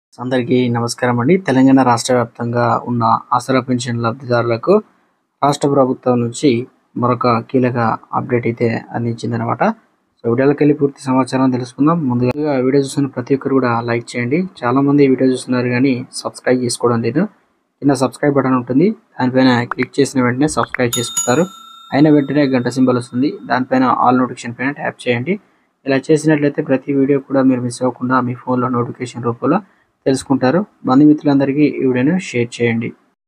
అందరికీ నమస్కారం అండి తెలంగాణ రాష్ట్ర వ్యాప్తంగా ఉన్న ఆసరా పెన్షన్ లబ్ధిదారులకు రాష్ట్ర ప్రభుత్వం నుంచి మరొక కీలక అప్డేట్ అయితే అందించిందనమాట సో వీడియోలోకి వెళ్ళి పూర్తి సమాచారం తెలుసుకుందాం ముందుగా వీడియో చూస్తున్న ప్రతి ఒక్కరు కూడా లైక్ చేయండి చాలా మంది వీడియో చూస్తున్నారు కానీ సబ్స్క్రైబ్ చేసుకోవడం లేదు కింద సబ్స్క్రైబ్ బటన్ ఉంటుంది దానిపైన క్లిక్ చేసిన వెంటనే సబ్స్క్రైబ్ చేసుకుంటారు అయిన వెంటనే గంట సింబల్ వస్తుంది దానిపైన ఆల్ నోటిఫికేషన్ పైన ట్యాప్ చేయండి ఇలా చేసినట్లయితే ప్రతి వీడియో కూడా మీరు మిస్ అవ్వకుండా మీ ఫోన్లో నోటిఫికేషన్ రూపంలో తెలుసుకుంటారు బంధుమిత్రులందరికీ ఈ వీడియోను షేర్ చేయండి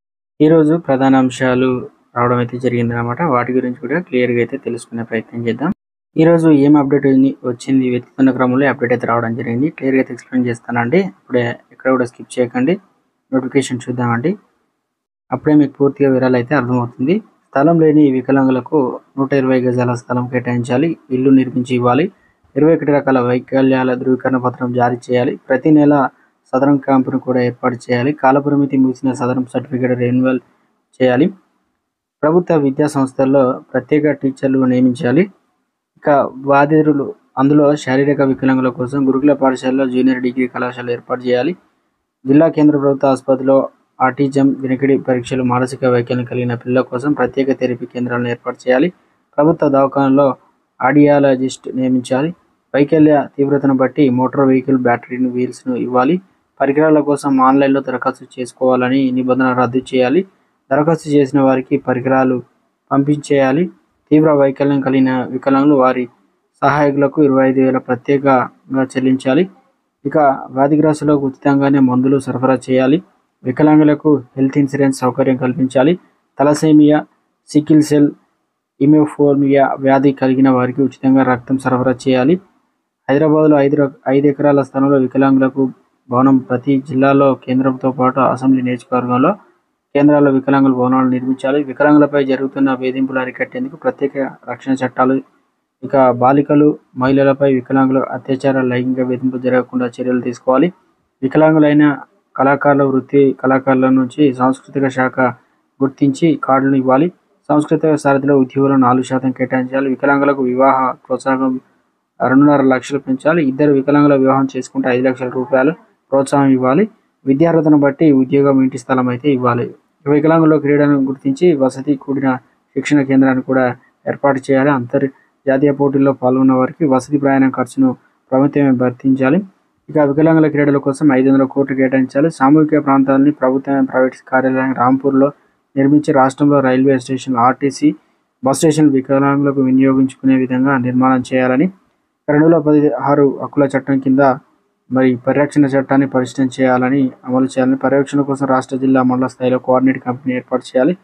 ఈరోజు ప్రధాన అంశాలు రావడం అయితే జరిగింది అనమాట వాటి గురించి కూడా క్లియర్గా అయితే తెలుసుకునే ప్రయత్నం చేద్దాం ఈరోజు ఏం అప్డేట్ వచ్చింది వెతుకుతున్న క్రమంలో అప్డేట్ అయితే రావడం జరిగింది క్లియర్గా అయితే ఎక్స్ప్లెయిన్ చేస్తానండి ఇప్పుడే ఎక్కడ కూడా స్కిప్ చేయకండి నోటిఫికేషన్ చూద్దామండి అప్పుడే మీకు పూర్తిగా వివరాలు అయితే అర్థమవుతుంది స్థలం లేని వికలాంగులకు నూట ఇరవై గజాల స్థలం కేటాయించాలి ఇల్లు నిర్మించి ఇవ్వాలి ఇరవై ఒకటి రకాల వైకల్యాల ధృవీకరణ పత్రం జారీ చేయాలి ప్రతి నెల సదరం క్యాంపును కూడా ఏర్పాటు చేయాలి కాలపరిమితి ముగిసిన సదరం సర్టిఫికేట్ రెన్యువల్ చేయాలి ప్రభుత్వ విద్యా సంస్థల్లో ప్రత్యేక టీచర్లు నియమించాలి ఇక బాధితులు అందులో శారీరక వికలాంగుల కోసం గురుకుల పాఠశాలలో జూనియర్ డిగ్రీ కళాశాల ఏర్పాటు చేయాలి జిల్లా కేంద్ర ప్రభుత్వ ఆసుపత్రిలో ఆటిజం వినికిడి పరీక్షలు మానసిక వైకల్యం కలిగిన పిల్లల కోసం ప్రత్యేక థెరపీ కేంద్రాలను ఏర్పాటు చేయాలి ప్రభుత్వ దవాఖానలో ఆడియాలజిస్ట్ నియమించాలి వైకల్య తీవ్రతను బట్టి మోటార్ వెహికల్ బ్యాటరీని వీల్స్ను ఇవ్వాలి పరికరాల కోసం ఆన్లైన్లో దరఖాస్తు చేసుకోవాలని నిబంధన రద్దు చేయాలి దరఖాస్తు చేసిన వారికి పరికరాలు పంపించేయాలి తీవ్ర వైకల్యం కలిగిన వికలాంగులు వారి సహాయకులకు ఇరవై ఐదు వేల ప్రత్యేకంగా చెల్లించాలి ఇక వ్యాధిగ్రస్తులకు ఉచితంగానే మందులు సరఫరా చేయాలి వికలాంగులకు హెల్త్ ఇన్సూరెన్స్ సౌకర్యం కల్పించాలి తలసేమియా సికిల్ సెల్ ఇమోఫోర్మియా వ్యాధి కలిగిన వారికి ఉచితంగా రక్తం సరఫరా చేయాలి హైదరాబాద్లో ఐదు ర- ఐదు ఎకరాల స్థలంలో వికలాంగులకు భవనం ప్రతి జిల్లాలో కేంద్రంతో పాటు అసెంబ్లీ నియోజకవర్గంలో కేంద్రాల్లో వికలాంగుల భవనాలు నిర్మించాలి వికలాంగులపై జరుగుతున్న వేధింపులు అరికట్టేందుకు ప్రత్యేక రక్షణ చట్టాలు ఇక బాలికలు మహిళలపై వికలాంగుల అత్యాచార లైంగిక వేధింపు జరగకుండా చర్యలు తీసుకోవాలి వికలాంగులైన కళాకారుల వృత్తి కళాకారుల నుంచి సాంస్కృతిక శాఖ గుర్తించి కార్డులను ఇవ్వాలి సాంస్కృతిక సారథిలో ఉద్యోగులు నాలుగు శాతం కేటాయించాలి వికలాంగులకు వివాహ ప్రోత్సాహం రెండున్నర లక్షలు పెంచాలి ఇద్దరు వికలాంగుల వివాహం చేసుకుంటే ఐదు లక్షల రూపాయలు ప్రోత్సాహం ఇవ్వాలి విద్యార్హతను బట్టి ఉద్యోగం ఇంటి స్థలం అయితే ఇవ్వాలి వికలాంగుల క్రీడను గుర్తించి వసతి కూడిన శిక్షణ కేంద్రాన్ని కూడా ఏర్పాటు చేయాలి అంతర్ జాతీయ పోటీల్లో పాల్గొన్న వారికి వసతి ప్రయాణ ఖర్చును ప్రభుత్వమే భర్తించాలి ఇక వికలాంగుల క్రీడల కోసం ఐదు వందల కోట్లు కేటాయించాలి సామూహిక ప్రాంతాలని ప్రభుత్వం ప్రైవేట్ కార్యాలయం రాంపూర్లో నిర్మించి రాష్ట్రంలో railway station RTC bus station వికలాంగులకు వినియోగించుకునే విధంగా నిర్మాణం చేయాలని రెండు వేల పదిహారు హక్కుల చట్టం కింద మరి పరిరక్షణ చట్టాన్ని పరిశీలన చేయాలని అమలు చేయాలని పర్యవేక్షణ కోసం రాష్ట్ర జిల్లా మండల స్థాయిలో కోఆర్డినేట్ కంపెనీ ఏర్పాటు చేయాలి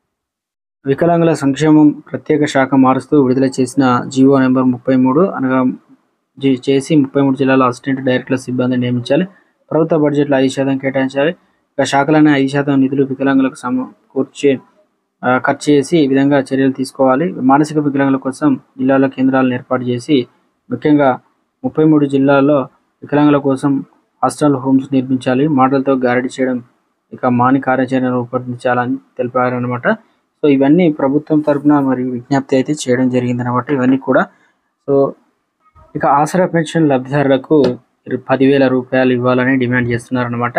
వికలాంగుల సంక్షేమం ప్రత్యేక శాఖ మారుస్తూ విడుదల చేసిన జీవో నెంబర్ ముప్పై మూడు అనగా జీ- చేసి ముప్పై మూడు జిల్లాల అసిస్టెంట్ డైరెక్టర్ల సిబ్బంది నియమించాలి ప్రభుత్వ బడ్జెట్లో ఐదు శాతం కేటాయించాలి ఇక శాఖలనే ఐదు శాతం నిధులు వికలాంగులకు సమకూర్చే ఆ, ఖర్చు చేసి ఈ విధంగా చర్యలు తీసుకోవాలి మానసిక వికలాంగుల కోసం జిల్లాలో కేంద్రాలను ఏర్పాటు చేసి ముఖ్యంగా ముప్పై మూడు జిల్లాల్లో వికలాంగుల కోసం హాస్టల్ హోమ్స్ నిర్మించాలి మాటలతో గారడీ చేయడం ఇక మాని కార్యాచరణ రూపొందించాలని తెలిపారనమాట సో ఇవన్నీ ప్రభుత్వం తరపున మరి విజ్ఞప్తి అయితే చేయడం జరిగిందనమాట ఇవన్నీ కూడా సో ఇక ఆసరా పెన్షన్ లబ్ధిదారులకు ఇరు- పదివేల రూపాయలు ఇవ్వాలని డిమాండ్ చేస్తున్నారనమాట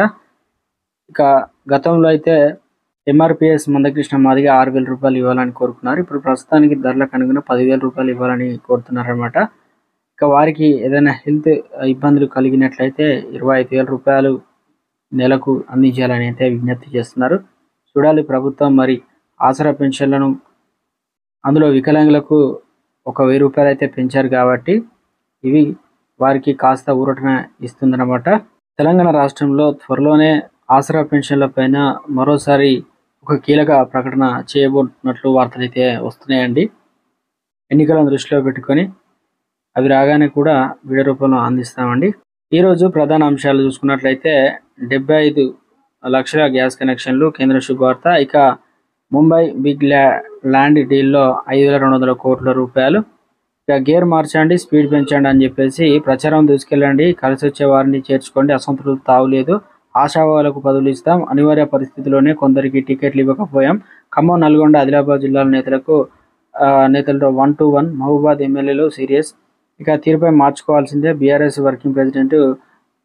ఇక గతంలో అయితే ఎంఆర్పిఎస్ మందకృష్ణ మాదిగా ఆరు వేల రూపాయలు ఇవ్వాలని కోరుకున్నారు ఇప్పుడు ప్రస్తుతానికి ధరలకు అనుగుణ పదివేల రూపాయలు ఇవ్వాలని కోరుతున్నారనమాట ఇక వారికి ఏదైనా హెల్త్ ఇబ్బందులు కలిగినట్లయితే ఇరవై ఐదు వేల రూపాయలు నెలకు అందించాలని అయితే విజ్ఞప్తి చేస్తున్నారు చూడాలి ప్రభుత్వం మరి ఆసరా పెన్షన్లను అందులో వికలాంగులకు ఒక వెయ్యి రూపాయలు అయితే పెంచారు కాబట్టి ఇవి వారికి కాస్త ఊరటన ఇస్తుందన్నమాట తెలంగాణ రాష్ట్రంలో త్వరలోనే ఆసరా పెన్షన్ల పైన మరోసారి ఒక కీలక ప్రకటన చేయబోతున్నట్లు వార్తలు అయితే వస్తున్నాయండి ఎన్నికలను దృష్టిలో పెట్టుకొని అవి రాగానే కూడా వీడియో రూపంలో అందిస్తామండి ఈరోజు ప్రధాన అంశాలు చూసుకున్నట్లయితే డెబ్బై ఐదు లక్షల గ్యాస్ కనెక్షన్లు కేంద్ర శుభవార్త ఇక ముంబై బిగ్ ల్యా ల్యాండ్ డీల్లో ఐదు వేల రెండు వందల కోట్ల రూపాయలు ఇక గేర్ మార్చండి స్పీడ్ పెంచండి అని చెప్పేసి ప్రచారం దూసుకెళ్ళండి కలిసి వచ్చే వారిని చేర్చుకోండి అసంతృప్తి తావులేదు ఆశావాలకు పదవులు ఇస్తాం అనివార్య పరిస్థితిలోనే కొందరికి టికెట్లు ఇవ్వకపోయాం ఖమ్మం నల్గొండ ఆదిలాబాద్ జిల్లాల నేతలకు ఆ, నేతలతో వన్ టు వన్ మహబూబాద్ ఎమ్మెల్యేలు సీరియస్ ఇక తీరుపై మార్చుకోవాల్సిందే బీఆర్ఎస్ వర్కింగ్ ప్రెసిడెంట్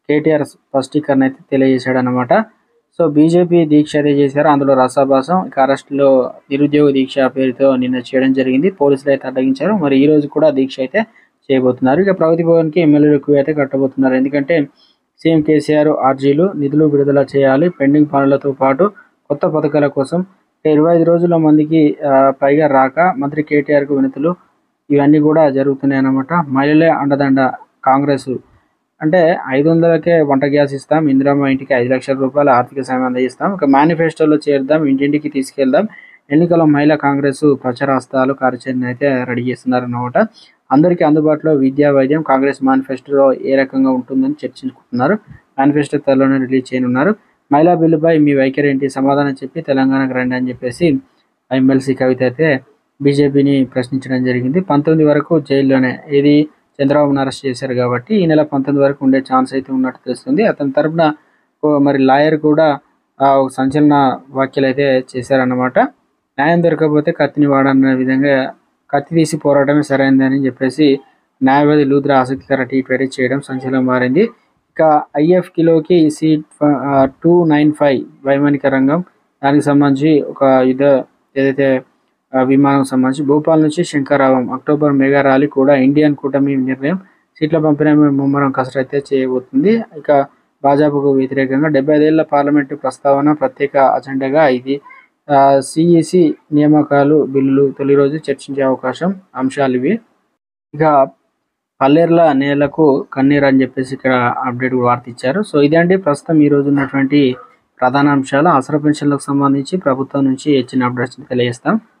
కేటీఆర్ స్పష్టీకరణ అయితే తెలియజేశాడు అనమాట సో బీజేపీ దీక్ష అయితే చేశారు అందులో రసాభాసం ఇక అరెస్టులో నిరుద్యోగ దీక్ష పేరుతో నిన్న చేయడం జరిగింది పోలీసులు అయితే అడ్డగించారు మరి ఈ రోజు కూడా దీక్ష అయితే చేయబోతున్నారు ఇక ప్రగతి భవన్కి ఎమ్మెల్యేలకు అయితే కట్టబోతున్నారు ఎందుకంటే సీఎం కేసీఆర్ ఆర్జీలు నిధులు విడుదల చేయాలి పెండింగ్ పనులతో పాటు కొత్త పథకాల కోసం ఇరవై ఐదు రోజుల మందికి ఆ, పైగా రాక మంత్రి కేటీఆర్కు వినతులు ఇవన్నీ కూడా జరుగుతున్నాయి అన్నమాట మహిళలే అండదండ కాంగ్రెస్ అంటే ఐదు వందలకే వంట గ్యాస్ ఇస్తాం ఇందిరమ్మ ఇంటికి ఐదు లక్షల రూపాయల ఆర్థిక సాయం అందజేస్తాం ఒక మేనిఫెస్టోలో చేరుదాం ఇంటింటికి తీసుకెళ్దాం ఎన్నికల మహిళా కాంగ్రెస్ ప్రచారాస్తాలు కార్యాచరణ అయితే రెడీ చేస్తున్నారు అన్నమాట అందరికీ అందుబాటులో విద్యా వైద్యం కాంగ్రెస్ మేనిఫెస్టోలో ఏ రకంగా ఉంటుందని చర్చించుకుంటున్నారు మేనిఫెస్టో త్వరలోనే రిలీజ్ చేయనున్నారు మహిళా బిల్లుపై మీ వైఖరి ఏంటి సమాధానం చెప్పి తెలంగాణకు రండి అని చెప్పేసి ఎమ్మెల్సీ కవిత అయితే బీజేపీని ప్రశ్నించడం జరిగింది పంతొమ్మిది వరకు జైల్లోనే ఇది చంద్రబాబును అరెస్ట్ చేశారు కాబట్టి ఈ నెల పంతొమ్మిది వరకు ఉండే ఛాన్స్ అయితే ఉన్నట్టు తెలుస్తుంది అతని తరపున ఓ మరి లాయర్ కూడా ఆ, ఒక సంచలన వ్యాఖ్యలు అయితే చేశారన్నమాట న్యాయం దొరకకపోతే కత్తిని వాడన్న విధంగా కత్తి తీసి పోరాటమే సరైందని చెప్పేసి న్యాయవాది లూద్రా ఆసక్తికర ట్వీట్ అయితే చేయడం సంచలనం మారింది ఇక ఐఎఫ్ కిలోకి సీట్ టూ నైన్ ఫైవ్ వైమానిక రంగం దానికి సంబంధించి ఒక యుద్ధ ఏదైతే ఆ, విమానం సంబంధించి భోపాల్ నుంచి శంకరావం అక్టోబర్ మెగా ర్యాలీ కూడా ఇండియన్ కూటమి నిర్ణయం సీట్ల పంపిణీ ముమ్మరం కసరత్తు అయితే చేయబోతుంది ఇక భాజపాకు వ్యతిరేకంగా డెబ్బై ఐదేళ్ల పార్లమెంటు ప్రస్తావన ప్రత్యేక అజెండాగా ఇది సిఈసి నియామకాలు బిల్లులు తొలి రోజు చర్చించే అవకాశం అంశాలు ఇవి ఇక పల్లేర్ల నేలకు కన్నీరు అని చెప్పేసి ఇక్కడ అప్డేట్ వార్త ఇచ్చారు సో ఇదండి ప్రస్తుతం ఈ రోజు ఉన్నటువంటి ప్రధాన అంశాలు ఆసరా పెన్షన్లకు సంబంధించి ప్రభుత్వం నుంచి ఇచ్చిన అప్డేట్స్ తెలియజేస్తాం